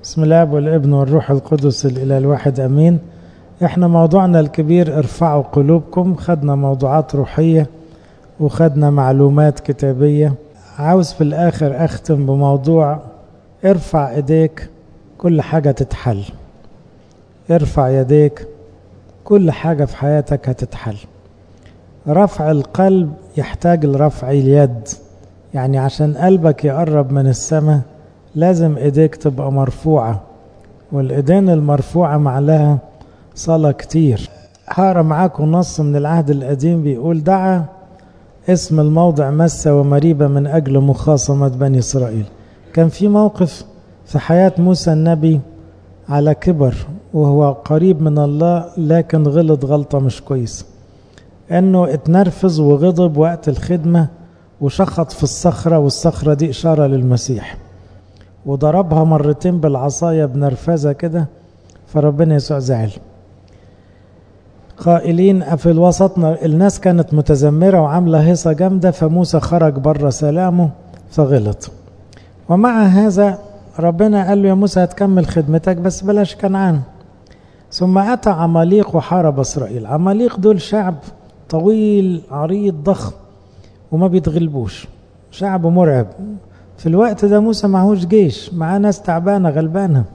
بسم الله والابن والروح القدس الإله الواحد أمين احنا موضوعنا الكبير ارفعوا قلوبكم خدنا موضوعات روحية وخدنا معلومات كتابية عاوز في الآخر أختم بموضوع ارفع ايديك كل حاجة تتحل ارفع يديك كل حاجة في حياتك هتتحل رفع القلب يحتاج لرفع اليد يعني عشان قلبك يقرب من السماء لازم ايديك تبقى مرفوعة والايدين المرفوعة معلها صلاة كتير هقرا معاكم نص من العهد القديم بيقول دعا اسم الموضع مسة ومريبة من أجل مخاصمة بني إسرائيل كان في موقف في حياة موسى النبي على كبر وهو قريب من الله لكن غلط غلطة مش كويسة انه اتنرفز وغضب وقت الخدمة وشخط في الصخرة والصخرة دي إشارة للمسيح وضربها مرتين بالعصاية بنرفزة كده فربنا يسوع زعل قائلين في الوسط الناس كانت متذمرة وعاملة هيصة جامدة فموسى خرج بره سلامه فغلط ومع هذا ربنا قال له يا موسى هتكمل خدمتك بس بلاش كنعان ثم أتى عماليق وحارب إسرائيل عماليق دول شعب طويل عريض ضخم وما بيتغلبوش شعب مرعب في الوقت ده موسى معهوش جيش معاه ناس تعبانة غلبانة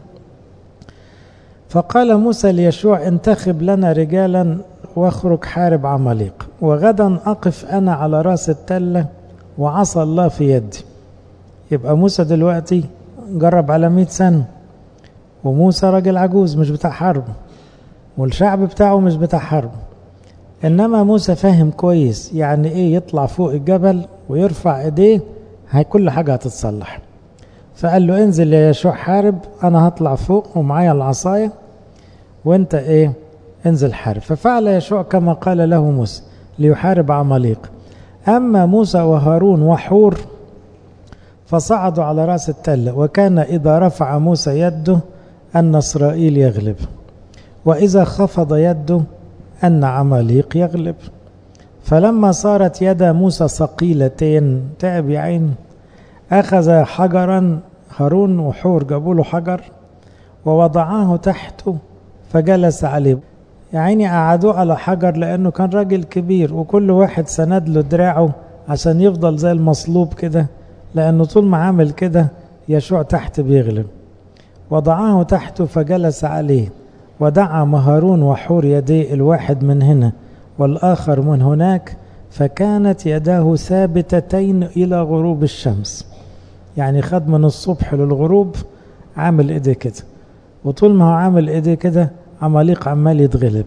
فقال موسى ليشوع انتخب لنا رجالا واخرج حارب عماليق وغدا أقف أنا على رأس التلة وعصى الله في يدي يبقى موسى دلوقتي جرب على مئة سنة وموسى راجل عجوز مش بتاع حرب والشعب بتاعه مش بتاع حرب انما موسى فاهم كويس يعني ايه يطلع فوق الجبل ويرفع ايديه هي كل حاجه هتتصلح فقال له انزل يا يشوع حارب انا هطلع فوق ومعايا العصايه وانت ايه انزل حارب ففعل يشوع كما قال له موسى ليحارب عماليق اما موسى وهارون وحور فصعدوا على راس التله وكان اذا رفع موسى يده ان اسرائيل يغلب واذا خفض يده أن عماليق يغلب فلما صارت يد موسى ثقيلتين تعب يا عين أخذ حجرا هارون وحور جابوا له حجر ووضعاه تحته فجلس عليه يا عيني قعدوه على حجر لأنه كان راجل كبير وكل واحد سند له دراعه عشان يفضل زي المصلوب كده لأنه طول ما عامل كده يشوع تحت بيغلب وضعاه تحته فجلس عليه ودعا هارون وحور يديه الواحد من هنا والآخر من هناك فكانت يداه ثابتتين إلى غروب الشمس يعني خد من الصبح للغروب عامل ايديه كده وطول ما هو عامل ايديه كده عماليق عمال يتغلب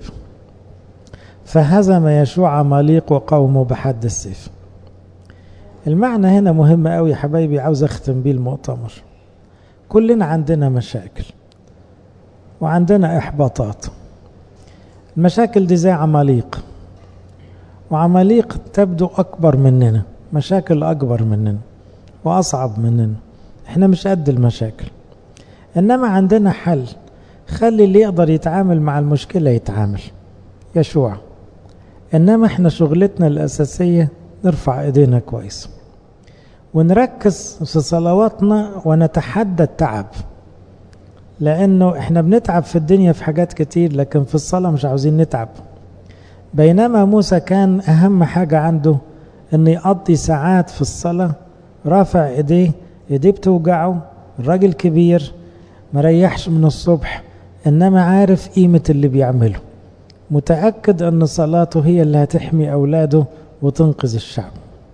فهزم يشوع عماليق وقومه بحد السيف المعنى هنا مهم قوي يا حبايبي عاوز اختم بيه المؤتمر كلنا عندنا مشاكل وعندنا إحباطات المشاكل دي زي عماليق وعماليق تبدو أكبر مننا مشاكل أكبر مننا وأصعب مننا إحنا مش قد المشاكل إنما عندنا حل خلي اللي يقدر يتعامل مع المشكلة يتعامل يشوع إنما إحنا شغلتنا الأساسية نرفع إيدينا كويس ونركز في صلواتنا ونتحدى التعب لانه احنا بنتعب في الدنيا في حاجات كتير لكن في الصلاه مش عاوزين نتعب بينما موسى كان اهم حاجه عنده انه يقضي ساعات في الصلاه رافع ايديه ايديه بتوجعه الراجل كبير مريحش من الصبح انما عارف قيمه اللي بيعمله متاكد ان صلاته هي اللي هتحمي اولاده وتنقذ الشعب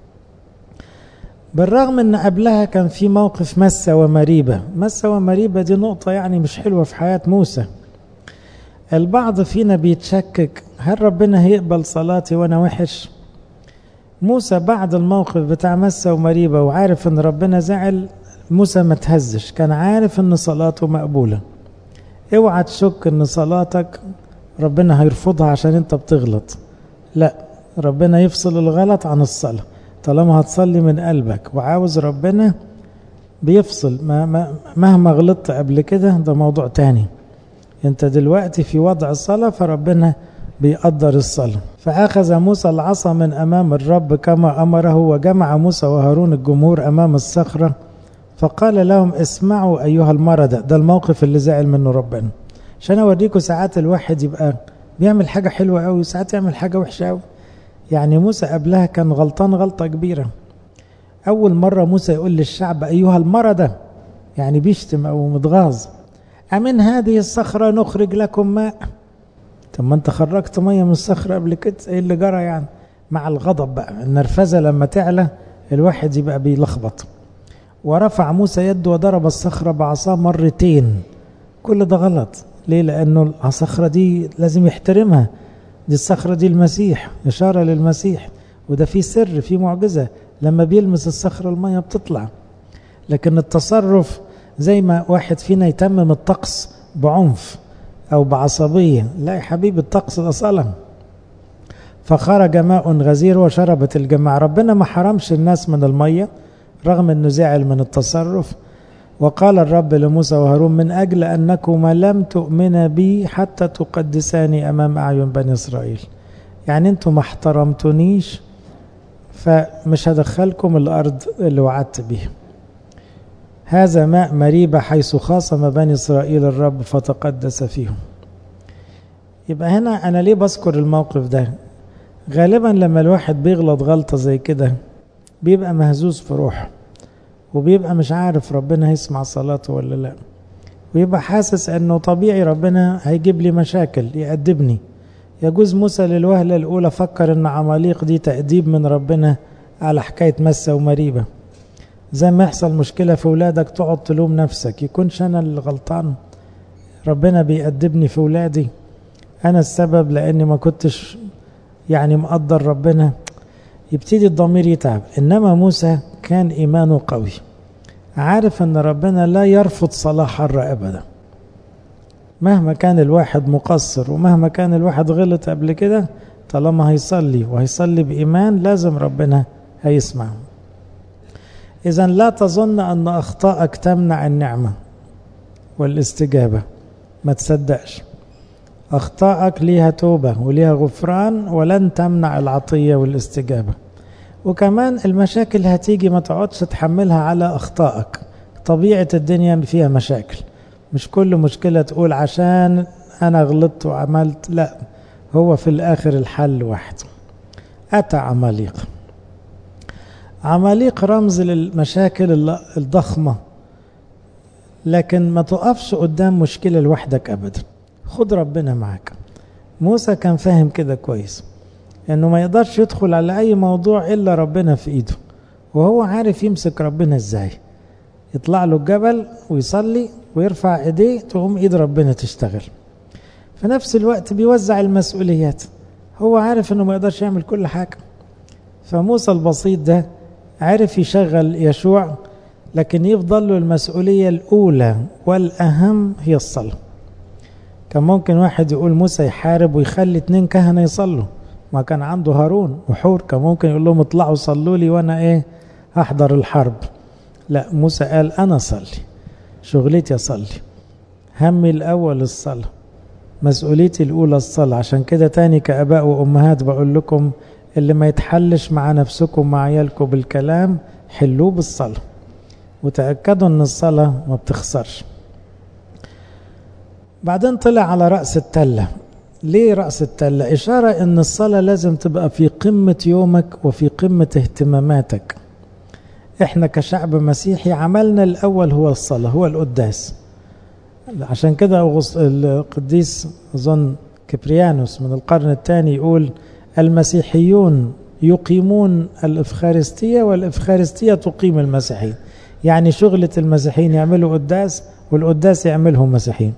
بالرغم ان قبلها كان في موقف مسة ومريبة مسة ومريبة دي نقطة يعني مش حلوة في حياة موسى البعض فينا بيتشكك هل ربنا هيقبل صلاتي وانا وحش موسى بعد الموقف بتاع مسة ومريبة وعارف ان ربنا زعل موسى ما تهزش كان عارف ان صلاته مقبولة اوعى تشك ان صلاتك ربنا هيرفضها عشان انت بتغلط لا ربنا يفصل الغلط عن الصلاه طالما هتصلي من قلبك وعاوز ربنا بيفصل ما ما مهما غلطت قبل كده ده موضوع تاني انت دلوقتي في وضع الصلاة فربنا بيقدر الصلاة فأخذ موسى العصا من أمام الرب كما أمره وجمع موسى وهارون الجمهور أمام الصخرة فقال لهم اسمعوا أيها المردة ده الموقف اللي زعل منه ربنا عشان أوريكم ساعات الواحد يبقى بيعمل حاجة حلوة قوي وساعات يعمل حاجة وحشة قوي يعني موسى قبلها كان غلطان غلطة كبيرة أول مرة موسى يقول للشعب أيها المردة يعني بيشتم أو متغاظ أمن هذه الصخرة نخرج لكم ماء طب ما أنت خرجت مية من الصخرة قبل كده إيه اللي جرى يعني مع الغضب بقى النرفزة لما تعلى الواحد يبقى بيلخبط ورفع موسى يده وضرب الصخرة بعصاه مرتين كل ده غلط ليه لأنه الصخرة دي لازم يحترمها دي الصخرة دي المسيح إشارة للمسيح وده في سر في معجزة لما بيلمس الصخرة المية بتطلع لكن التصرف زي ما واحد فينا يتمم الطقس بعنف أو بعصبية لا يا حبيبي الطقس ده صلاة فخرج ماء غزير وشربت الجماعة ربنا ما حرمش الناس من المية رغم أنه زعل من التصرف وقال الرب لموسى وهارون من أجل أنكما لم تؤمن بي حتى تقدساني أمام أعين بني إسرائيل يعني أنتم ما احترمتنيش فمش هدخلكم الأرض اللي وعدت بيها هذا ماء مريبة حيث خاصم بني إسرائيل الرب فتقدس فيهم يبقى هنا أنا ليه بذكر الموقف ده غالبا لما الواحد بيغلط غلطة زي كده بيبقى مهزوز في روحه وبيبقى مش عارف ربنا هيسمع صلاته ولا لا ويبقى حاسس انه طبيعي ربنا هيجيب لي مشاكل يأدبني يجوز موسى للوهلة الأولى فكر ان عماليق دي تأديب من ربنا على حكاية مسة ومريبة زي ما يحصل مشكلة في ولادك تقعد تلوم نفسك يكونش أنا اللي غلطان ربنا بيأدبني في ولادي أنا السبب لأني ما كنتش يعني مقدر ربنا يبتدي الضمير يتعب إنما موسى كان إيمانه قوي عارف أن ربنا لا يرفض صلاح حر أبدا مهما كان الواحد مقصر ومهما كان الواحد غلط قبل كده طالما هيصلي وهيصلي بإيمان لازم ربنا هيسمع إذا لا تظن أن أخطائك تمنع النعمة والاستجابة ما تصدقش أخطائك ليها توبة وليها غفران ولن تمنع العطية والاستجابة وكمان المشاكل هتيجي ما تقعدش تحملها على أخطائك طبيعة الدنيا فيها مشاكل مش كل مشكلة تقول عشان أنا غلطت وعملت لا هو في الآخر الحل واحد أتى عماليق عماليق رمز للمشاكل الضخمة لكن ما تقفش قدام مشكلة لوحدك أبدا خد ربنا معك موسى كان فاهم كده كويس انه ما يقدرش يدخل على اي موضوع الا ربنا في ايده وهو عارف يمسك ربنا ازاي يطلع له الجبل ويصلي ويرفع ايديه تقوم ايد ربنا تشتغل في نفس الوقت بيوزع المسؤوليات هو عارف انه ما يقدرش يعمل كل حاجة فموسى البسيط ده عرف يشغل يشوع لكن يفضل له المسؤولية الأولى والأهم هي الصلاة كان ممكن واحد يقول موسى يحارب ويخلي اتنين كهنة يصلوا ما كان عنده هارون وحور كان ممكن يقول لهم اطلعوا صلوا لي وانا ايه هحضر الحرب لا موسى قال انا صلي شغلتي اصلي همي الاول الصلاة مسؤوليتي الاولى الصلاة عشان كده تاني كاباء وامهات بقول لكم اللي ما يتحلش مع نفسكم مع عيالكم بالكلام حلوه بالصلاة وتأكدوا ان الصلاة ما بتخسرش بعدين طلع على رأس التلة ليه رأس التلة إشارة أن الصلاة لازم تبقى في قمة يومك وفي قمة اهتماماتك إحنا كشعب مسيحي عملنا الأول هو الصلاة هو القداس عشان كده القديس أظن كبريانوس من القرن الثاني يقول المسيحيون يقيمون الإفخارستية والإفخارستية تقيم المسيحيين يعني شغلة المسيحيين يعملوا قداس والقداس يعملهم مسيحيين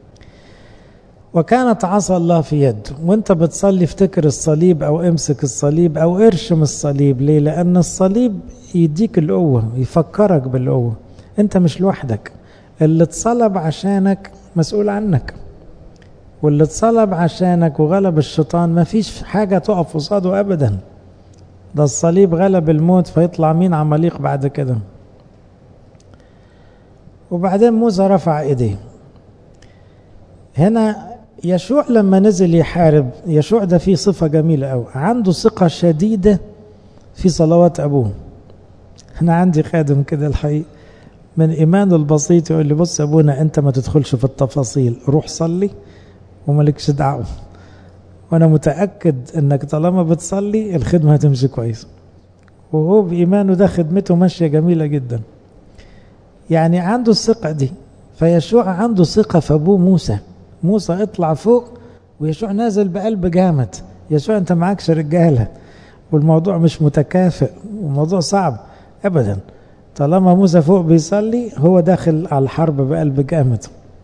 وكانت عصا الله في يده وانت بتصلي افتكر الصليب او امسك الصليب او ارشم الصليب ليه لان الصليب يديك القوة يفكرك بالقوة انت مش لوحدك اللي اتصلب عشانك مسؤول عنك واللي اتصلب عشانك وغلب الشيطان ما فيش حاجة تقف قصاده ابدا ده الصليب غلب الموت فيطلع مين عماليق بعد كده وبعدين موسى رفع ايديه هنا يشوع لما نزل يحارب يشوع ده فيه صفة جميلة أوي عنده ثقة شديدة في صلوات أبوه أنا عندي خادم كده الحقيقة من إيمانه البسيط يقول لي بص يا أبونا أنت ما تدخلش في التفاصيل روح صلي وملكش دعوة وأنا متأكد أنك طالما بتصلي الخدمة هتمشي كويس وهو بإيمانه ده خدمته ماشية جميلة جدا يعني عنده الثقة دي فيشوع عنده ثقة في أبوه موسى موسى اطلع فوق ويشوع نازل بقلب جامد يشوع أنت معكش رجالة والموضوع مش متكافئ والموضوع صعب أبدا طالما موسى فوق بيصلي هو داخل على الحرب بقلب جامد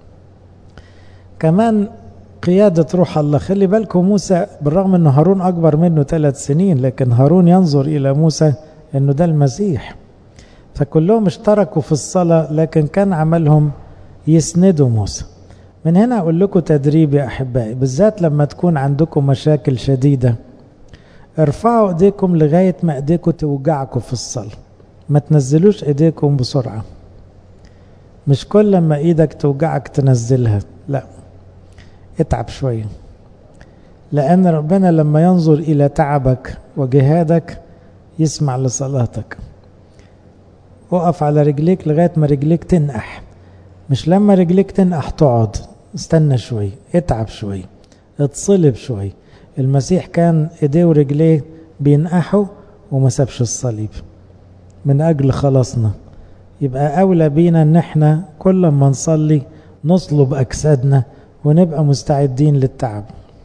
كمان قيادة روح الله خلي بالكم موسى بالرغم أنه هارون أكبر منه ثلاث سنين لكن هارون ينظر إلى موسى أنه ده المسيح فكلهم اشتركوا في الصلاة لكن كان عملهم يسندوا موسى من هنا أقول لكم تدريب يا أحبائي بالذات لما تكون عندكم مشاكل شديدة ارفعوا ايديكم لغاية ما ايديكم توجعكم في الصلاة ما تنزلوش ايديكم بسرعة مش كل ما ايدك توجعك تنزلها لا اتعب شوية لأن ربنا لما ينظر إلى تعبك وجهادك يسمع لصلاتك وقف على رجليك لغاية ما رجليك تنقح مش لما رجليك تنقح تقعد استنى شوي اتعب شوي اتصلب شوي المسيح كان ايديه ورجليه بينقحوا وما سابش الصليب من اجل خلاصنا يبقى اولى بينا ان احنا كل ما نصلي نصلب اجسادنا ونبقى مستعدين للتعب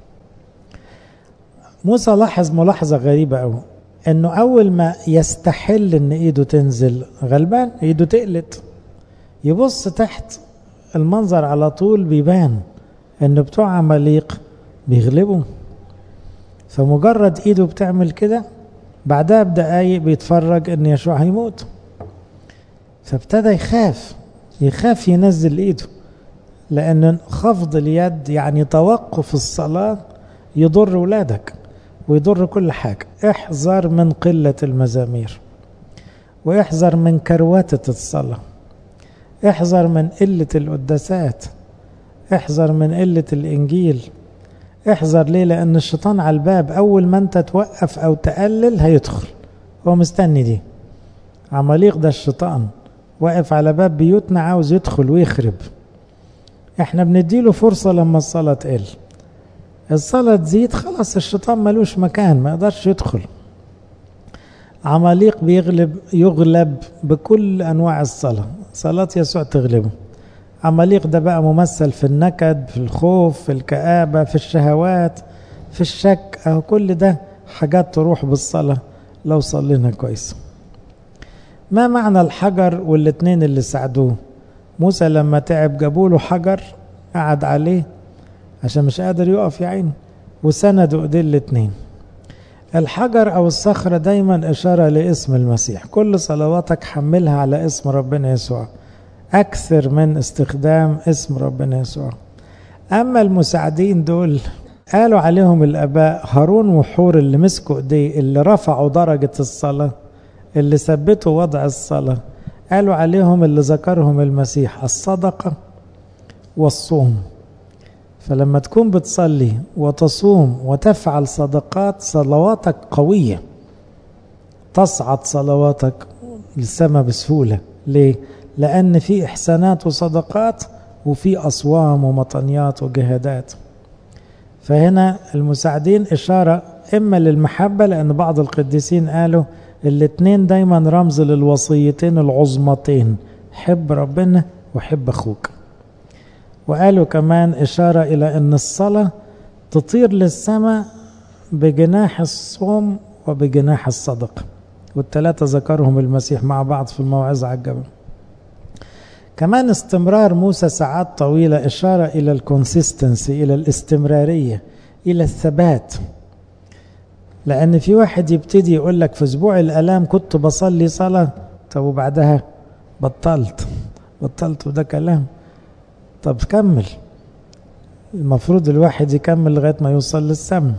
موسى لاحظ ملاحظه غريبه قوي انه اول ما يستحل ان ايده تنزل غلبان ايده تقلت يبص تحت المنظر على طول بيبان ان بتوع عماليق بيغلبوا فمجرد ايده بتعمل كده بعدها بدقايق بيتفرج ان يشوع هيموت فابتدى يخاف يخاف ينزل ايده لان خفض اليد يعني توقف الصلاه يضر ولادك ويضر كل حاجه احذر من قله المزامير واحذر من كروته الصلاه احذر من قله القداسات احذر من قله الانجيل احذر ليه لان الشيطان على الباب اول ما انت توقف او تقلل هيدخل هو مستني دي عماليق ده الشيطان واقف على باب بيوتنا عاوز يدخل ويخرب احنا بنديله فرصة لما الصلاة تقل الصلاة تزيد خلاص الشيطان ملوش مكان ما يقدرش يدخل عماليق بيغلب يغلب بكل انواع الصلاة صلاة يسوع تغلبه عماليق ده بقى ممثل في النكد في الخوف في الكآبة في الشهوات في الشك أهو كل ده حاجات تروح بالصلاة لو صلينا كويس ما معنى الحجر والاتنين اللي ساعدوه موسى لما تعب جابوا له حجر قعد عليه عشان مش قادر يقف يا عيني وسندوا ايديه الاتنين الحجر او الصخره دايما اشاره لاسم المسيح كل صلواتك حملها على اسم ربنا يسوع أكثر من استخدام اسم ربنا يسوع أما المساعدين دول قالوا عليهم الآباء هارون وحور اللي مسكوا إيديه اللي رفعوا درجة الصلاة اللي ثبتوا وضع الصلاة قالوا عليهم اللي ذكرهم المسيح الصدقة والصوم فلما تكون بتصلي وتصوم وتفعل صدقات صلواتك قوية تصعد صلواتك للسماء بسهولة ليه؟ لأن في إحسانات وصدقات وفي أصوام ومطنيات وجهادات فهنا المساعدين إشارة إما للمحبة لأن بعض القديسين قالوا الاثنين دايما رمز للوصيتين العظمتين حب ربنا وحب أخوك وقالوا كمان إشارة إلى أن الصلاة تطير للسماء بجناح الصوم وبجناح الصدقة والثلاثة ذكرهم المسيح مع بعض في الموعظة على الجبل كمان استمرار موسى ساعات طويلة إشارة إلى الكونسيستنسي إلى الاستمرارية إلى الثبات لأن في واحد يبتدي يقول لك في أسبوع الآلام كنت بصلي صلاة طب وبعدها بطلت بطلت وده كلام طب كمل المفروض الواحد يكمل لغاية ما يوصل للسم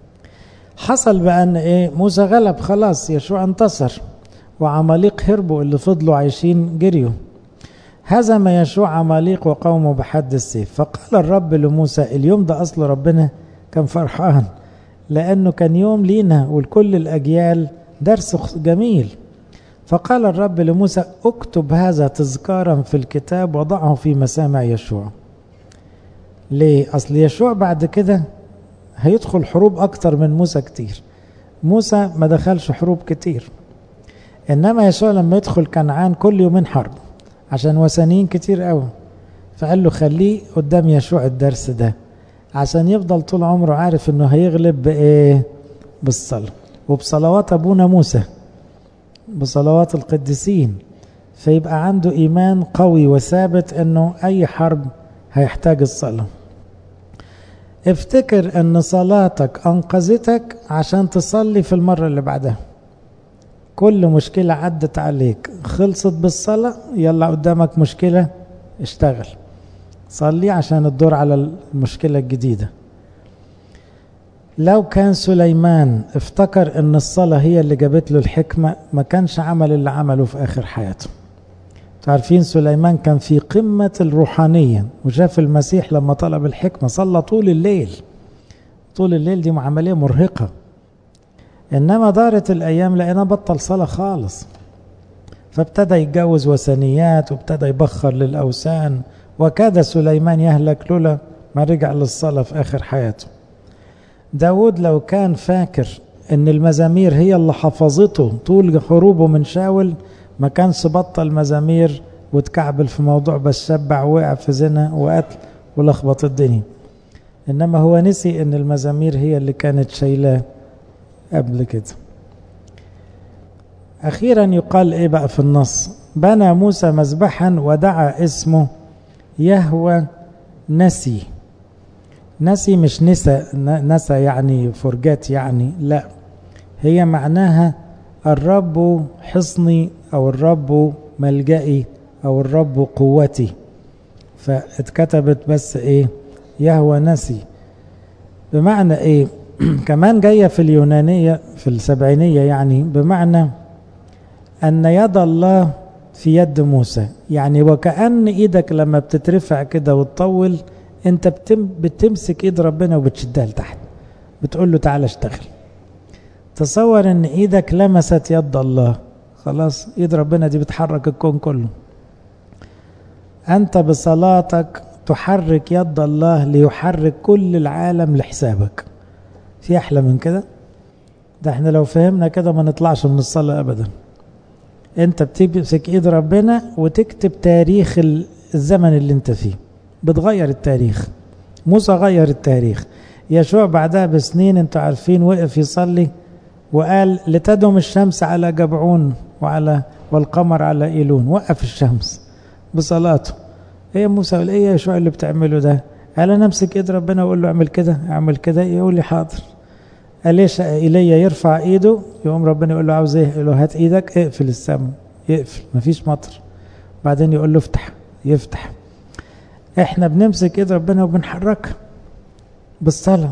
حصل بقى ان ايه موسى غلب خلاص يشوع انتصر وعماليق هربوا اللي فضلوا عايشين جريوا هزم يشوع عماليق وقومه بحد السيف فقال الرب لموسى اليوم ده أصل ربنا كان فرحان لأنه كان يوم لينا ولكل الأجيال درس جميل فقال الرب لموسى اكتب هذا تذكارا في الكتاب وضعه في مسامع يشوع ليه اصل يشوع بعد كده هيدخل حروب اكتر من موسى كتير موسى ما دخلش حروب كتير انما يسوع لما يدخل كنعان كل يومين حرب عشان وثنيين كتير قوي فقال له خليه قدام يشوع الدرس ده عشان يفضل طول عمره عارف انه هيغلب بايه بالصلاه وبصلوات ابونا موسى بصلوات القديسين فيبقى عنده ايمان قوي وثابت انه اي حرب هيحتاج الصلاه افتكر ان صلاتك انقذتك عشان تصلي في المره اللي بعدها كل مشكله عدت عليك خلصت بالصلاه يلا قدامك مشكله اشتغل صلي عشان الدور على المشكله الجديده لو كان سليمان افتكر ان الصلاة هي اللي جابت له الحكمة ما كانش عمل اللي عمله في اخر حياته عارفين سليمان كان في قمة الروحانية وشاف المسيح لما طلب الحكمة صلى طول الليل طول الليل دي عملية مرهقة انما دارت الايام لقينا بطل صلاة خالص فابتدى يتجوز وثنيات وابتدى يبخر للاوثان وكاد سليمان يهلك لولا ما رجع للصلاة في اخر حياته داود لو كان فاكر ان المزامير هي اللي حفظته طول حروبه من شاول ما كانش بطل مزامير وتكعبل في موضوع بس شبع وقع في زنا وقتل ولخبط الدنيا انما هو نسي ان المزامير هي اللي كانت شايلاه قبل كده اخيرا يقال ايه بقى في النص بنى موسى مذبحا ودعا اسمه يهوى نسي نسي مش نسى نسى يعني فرجات يعني لا هي معناها الرب حصني او الرب ملجئي او الرب قوتي فاتكتبت بس ايه يهوى نسي بمعنى ايه كمان جايه في اليونانيه في السبعينيه يعني بمعنى ان يد الله في يد موسى يعني وكأن ايدك لما بتترفع كده وتطول انت بتم بتمسك ايد ربنا وبتشدها لتحت بتقول له تعالى اشتغل تصور ان ايدك لمست يد الله خلاص ايد ربنا دي بتحرك الكون كله انت بصلاتك تحرك يد الله ليحرك كل العالم لحسابك في احلى من كده ده احنا لو فهمنا كده ما نطلعش من الصلاه ابدا انت بتمسك ايد ربنا وتكتب تاريخ الزمن اللي انت فيه بتغير التاريخ موسى غير التاريخ يشوع بعدها بسنين انتوا عارفين وقف يصلي وقال لتدم الشمس على جبعون وعلى والقمر على ايلون وقف الشمس بصلاته ايه يا موسى ايه يا يشوع اللي بتعمله ده قال انا امسك ايد ربنا واقول له اعمل كده اعمل كده يقول لي حاضر قال ليش ايليا يرفع ايده يقوم ربنا يقول له عاوز ايه يقول له هات ايدك اقفل السم يقفل مفيش مطر بعدين يقول له افتح يفتح احنا بنمسك ايد ربنا وبنحركها بالصلاة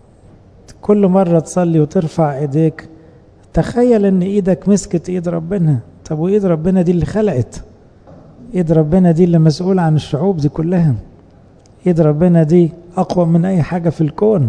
كل مرة تصلي وترفع ايديك تخيل ان ايدك مسكت ايد ربنا طب وايد ربنا دي اللي خلقت ايد ربنا دي اللي مسؤولة عن الشعوب دي كلها ايد ربنا دي اقوى من اي حاجة في الكون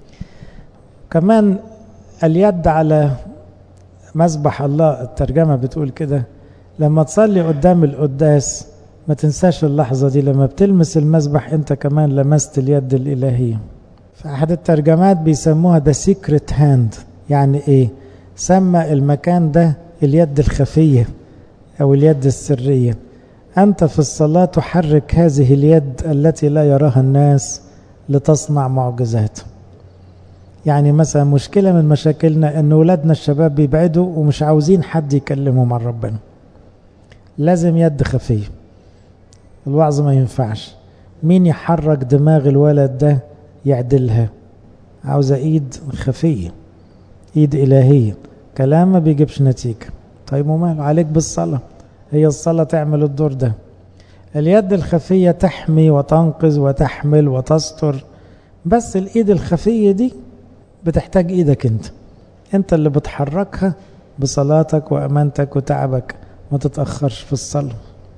كمان اليد على مذبح الله الترجمة بتقول كده لما تصلي قدام القداس ما تنساش اللحظة دي لما بتلمس المذبح انت كمان لمست اليد الإلهية في أحد الترجمات بيسموها ده سيكريت هاند يعني ايه سمى المكان ده اليد الخفية أو اليد السرية أنت في الصلاة تحرك هذه اليد التي لا يراها الناس لتصنع معجزات يعني مثلا مشكلة من مشاكلنا أن ولادنا الشباب بيبعدوا ومش عاوزين حد يكلمهم عن ربنا لازم يد خفيه الوعظ ما ينفعش مين يحرك دماغ الولد ده يعدلها عاوزة ايد خفية ايد الهية كلام ما بيجيبش نتيجة طيب وماله عليك بالصلاة هي الصلاة تعمل الدور ده اليد الخفية تحمي وتنقذ وتحمل وتستر بس الايد الخفية دي بتحتاج ايدك انت انت اللي بتحركها بصلاتك وامانتك وتعبك ما تتأخرش في الصلاه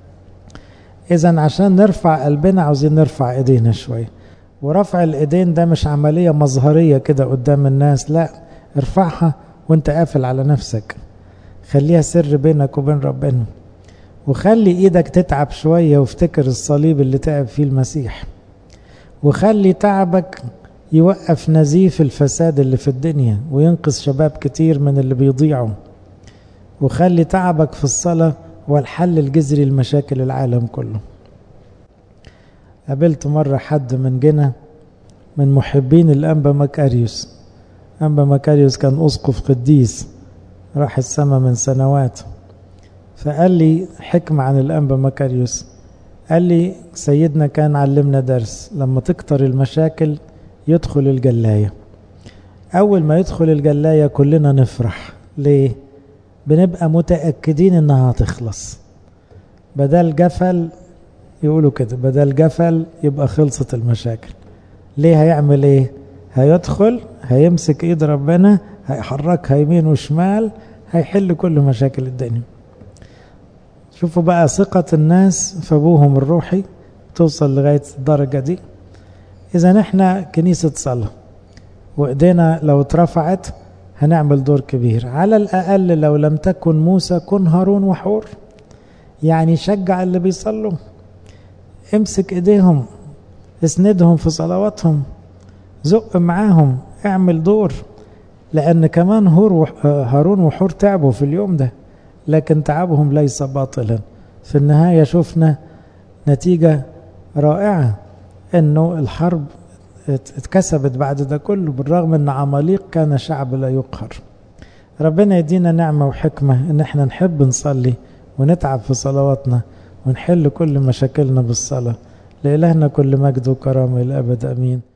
اذا عشان نرفع قلبنا عاوزين نرفع ايدينا شويه ورفع الايدين ده مش عمليه مظهريه كده قدام الناس لا ارفعها وانت قافل على نفسك خليها سر بينك وبين ربنا وخلي ايدك تتعب شوية وافتكر الصليب اللي تعب فيه المسيح وخلي تعبك يوقف نزيف الفساد اللي في الدنيا وينقذ شباب كتير من اللي بيضيعوا وخلي تعبك في الصلاة والحل الجذري لمشاكل العالم كله قابلت مرة حد من جنة من محبين الأنبا مكاريوس أنبا مكاريوس كان أسقف قديس راح السما من سنوات فقال لي حكمة عن الأنبا مكاريوس قال لي سيدنا كان علمنا درس لما تكتر المشاكل يدخل الجلاية أول ما يدخل الجلاية كلنا نفرح ليه؟ بنبقى متأكدين إنها هتخلص بدل جفل يقولوا كده بدل جفل يبقى خلصت المشاكل ليه هيعمل ايه هيدخل هيمسك ايد ربنا هيحركها يمين وشمال هيحل كل مشاكل الدنيا شوفوا بقى ثقة الناس في أبوهم الروحي توصل لغاية الدرجة دي إذا احنا كنيسة صلاة وإيدينا لو اترفعت هنعمل دور كبير على الأقل لو لم تكن موسى كن هارون وحور يعني شجع اللي بيصلوا امسك ايديهم اسندهم في صلواتهم زق معاهم اعمل دور لأن كمان هور هارون وحور تعبوا في اليوم ده لكن تعبهم ليس باطلا في النهاية شفنا نتيجة رائعة انه الحرب اتكسبت بعد ده كله بالرغم ان عماليق كان شعب لا يقهر ربنا يدينا نعمة وحكمة ان احنا نحب نصلي ونتعب في صلواتنا ونحل كل مشاكلنا بالصلاة لإلهنا كل مجد وكرامة إلى أبد أمين